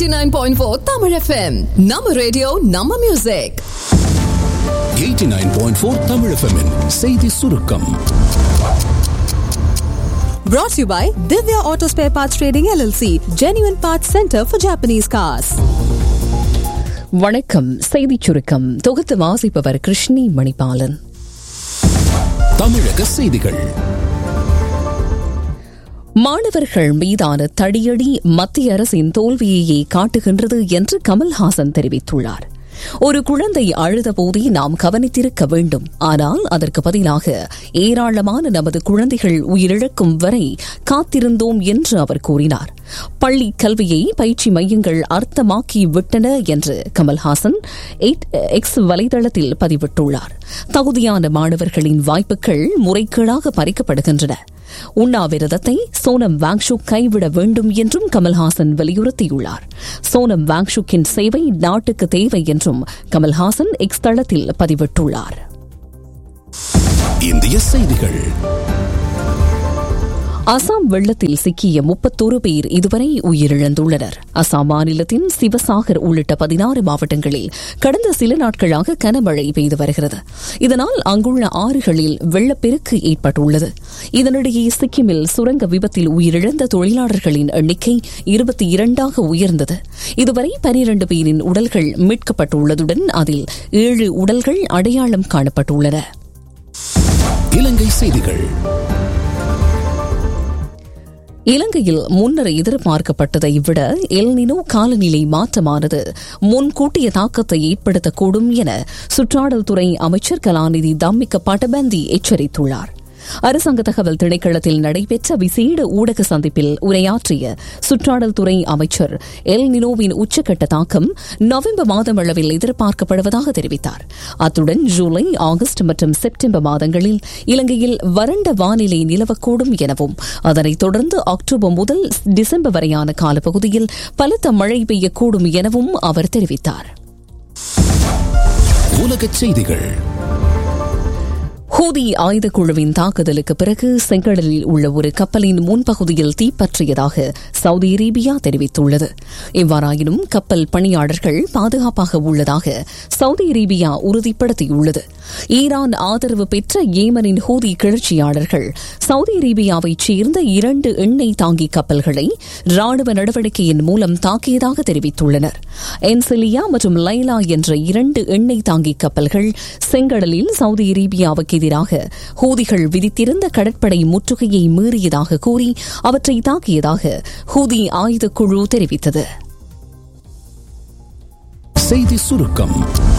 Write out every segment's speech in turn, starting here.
89.4 Tamil FM நம்ம radio நம்ம music 89.4 Tamil FM -இன் செய்தி சுருக்கம் Brought to you by Divya Auto Spare Parts Trading LLC, Genuine Parts Center for Japanese Cars. வணக்கம் செய்திச் சுருக்கம் தொகுத்து வாசிப்பவர் கிருஷ்ணி மணிபாலன் தமிழக செய்திகள் மாணவர்கள் மீதான தடியடி மத்திய அரசின் தோல்வியையே காட்டுகின்றது என்று கமல்ஹாசன் தெரிவித்துள்ளார் ஒரு குழந்தை அழுதபோதே நாம் கவனித்திருக்க வேண்டும் ஆனால் அதற்கு பதிலாக ஏராளமான நமது குழந்தைகள் உயிரிழக்கும் வரை காத்திருந்தோம் என்று அவர் கூறினார் பள்ளி கல்வியை பயிற்சி மையங்கள் அர்த்தமாக்கி விட்டன என்று கமல்ஹாசன் எக்ஸ் வலைதளத்தில் பதிவிட்டுள்ளார் தகுதியான மாணவர்களின் வாய்ப்புகள் முறைகேடாக பறிக்கப்படுகின்றன உண்ணாவிரதத்தை சோனம் வாங்ஷுக் கைவிட வேண்டும் என்றும் கமல்ஹாசன் வலியுறுத்தியுள்ளார் சோனம் வாங்ஷுக்கின் சேவை நாட்டுக்கு தேவை என்றும் கமல்ஹாசன் எக்ஸ் தளத்தில் பதிவிட்டுள்ளார் இந்திய செய்திகள் அசாம் வெள்ளத்தில் சிக்கிய முப்பத்தொரு பேர் இதுவரை உயிரிழந்துள்ளனர் அசாம் மாநிலத்தின் சிவசாகர் உள்ளிட்ட பதினாறு மாவட்டங்களில் கடந்த சில நாட்களாக கனமழை பெய்து வருகிறது இதனால் அங்குள்ள ஆறுகளில் வெள்ளப்பெருக்கு ஏற்பட்டுள்ளது இதனிடையே சிக்கிமில் சுரங்க விபத்தில் உயிரிழந்த தொழிலாளர்களின் எண்ணிக்கை இருபத்தி இரண்டாக உயர்ந்தது இதுவரை பனிரண்டு பேரின் உடல்கள் மீட்கப்பட்டுள்ளதுடன் அதில் ஏழு உடல்கள் அடையாளம் காணப்பட்டுள்ளன இலங்கை செய்திகள் இலங்கையில் முன்னர் எதிர்பார்க்கப்பட்டதை விட எல்னினோ காலநிலை மாற்றமானது முன்கூட்டிய தாக்கத்தை ஏற்படுத்தக்கூடும் என சுற்றாடல் துறை அமைச்சர் கலாநிதி தம்மிக்க பட்டபந்தி எச்சரித்துள்ளார் அரசாங்க தகவல் திணைக்களத்தில் நடைபெற்ற விசேட ஊடக சந்திப்பில் உரையாற்றிய சுற்றாடல் துறை அமைச்சர் எல் நினோவின் உச்சக்கட்ட தாக்கம் நவம்பர் மாதம் அளவில் எதிர்பார்க்கப்படுவதாக தெரிவித்தார் அத்துடன் ஜூலை ஆகஸ்ட் மற்றும் செப்டம்பர் மாதங்களில் இலங்கையில் வறண்ட வானிலை நிலவக்கூடும் எனவும் அதனைத் தொடர்ந்து அக்டோபர் முதல் டிசம்பர் வரையான காலப்பகுதியில் பலத்த மழை பெய்யக்கூடும் எனவும் அவர் தெரிவித்தார் உலகச் செய்திகள் ஹூதி ஆயுத குழுவின் தாக்குதலுக்கு பிறகு செங்கடலில் உள்ள ஒரு கப்பலின் முன்பகுதியில் தீப்பற்றியதாக சவுதி அரேபியா தெரிவித்துள்ளது எவ்வாறாயினும் கப்பல் பணியாளர்கள் பாதுகாப்பாக உள்ளதாக சவுதி அரேபியா உறுதிப்படுத்தியுள்ளது ஈரான் ஆதரவு பெற்ற ஏமனின் ஹூதி கிளர்ச்சியாளர்கள் சவுதி அரேபியாவைச் சேர்ந்த இரண்டு எண்ணெய் தாங்கி கப்பல்களை ராணுவ நடவடிக்கையின் மூலம் தாக்கியதாக தெரிவித்துள்ளனர் என்சிலியா மற்றும் லைலா என்ற இரண்டு எண்ணெய் தாங்கி கப்பல்கள் செங்கடலில் சவுதி அரேபியாவுக்கு எதிராக ஹூதிகள் விதித்திருந்த கடற்படை முற்றுகையை மீறியதாக கூறி அவற்றை தாக்கியதாக ஹூதி ஆயுதக்குழு தெரிவித்தது செய்தி சுருக்கம்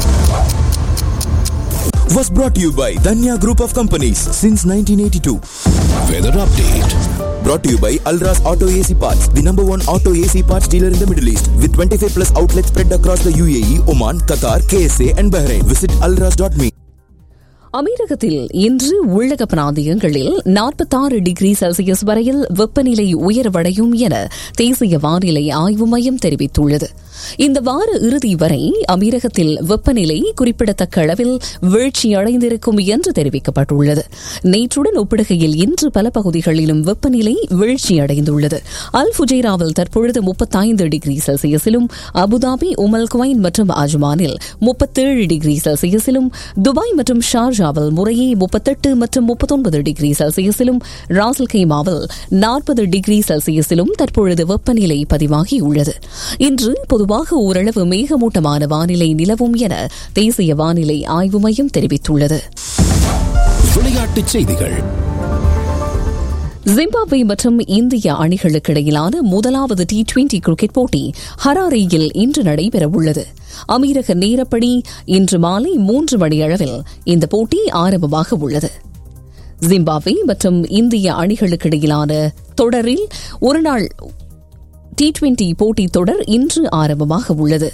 was brought to you by Danya Group of Companies since 1982. Weather update Brought to you by Alras Auto AC Parts, the number one auto AC parts dealer in the Middle East, with 25 plus outlets spread across the UAE, Oman, Qatar, KSA, and Bahrain. Visit alras.me. அமீரகத்தில் இன்று உள்ளக பிராந்தியங்களில் நாற்பத்தாறு degree Celsius வரையில் வெப்பநிலை உயர்வடையும் என தேசிய வானிலை ஆய்வு மையம் தெரிவித்துள்ளது இந்த வார இறுதி வரை அமீரகத்தில் வெப்பநிலை குறிப்பிடத்தக்க அளவில் வீழ்ச்சியடைந்திருக்கும் என்று தெரிவிக்கப்பட்டுள்ளது நேற்றுடன் ஒப்பிடுகையில் இன்று பல பகுதிகளிலும் வெப்பநிலை வீழ்ச்சியடைந்துள்ளது அல் ஃபுஜைராவில் தற்பொழுது முப்பத்தைந்து டிகிரி செல்சியஸிலும் அபுதாபி உமல் குவைன் மற்றும் அஜ்மானில் முப்பத்தேழு டிகிரி செல்சியஸிலும் துபாய் மற்றும் ஷார்ஜாவில் முறையே முப்பத்தெட்டு மற்றும் முப்பத்தொன்பது டிகிரி செல்சியஸிலும் ராசல் கைமாவில் நாற்பது டிகிரி செல்சியஸிலும் தற்பொழுது வெப்பநிலை பதிவாகியுள்ளது இன்று பொதுவாக ஓரளவு மேகமூட்டமான வானிலை நிலவும் என தேசிய வானிலை ஆய்வு மையம் தெரிவித்துள்ளது விளையாட்டுச் செய்திகள் ஜிம்பாப்வே மற்றும் இந்திய அணிகளுக்கு இடையிலான முதலாவது டி டுவெண்டி கிரிக்கெட் போட்டி ஹராரேயில் இன்று நடைபெறவுள்ளது அமீரக நேரப்படி இன்று மாலை மூன்று மணி அளவில் இந்த போட்டி ஆரம்பமாக உள்ளது ஜிம்பாப்வே மற்றும் இந்திய அணிகளுக்கு இடையிலான தொடரில் ஒருநாள் டி டுவெண்டி போட்டி தொடர் இன்று ஆரம்பமாக உள்ளது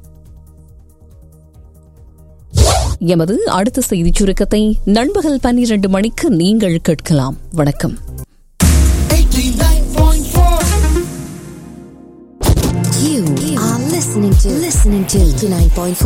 எமது அடுத்த செய்திச் சுருக்கத்தை நண்பகல் பன்னிரண்டு மணிக்கு நீங்கள் கேட்கலாம் வணக்கம் You are listening to listening to 89.4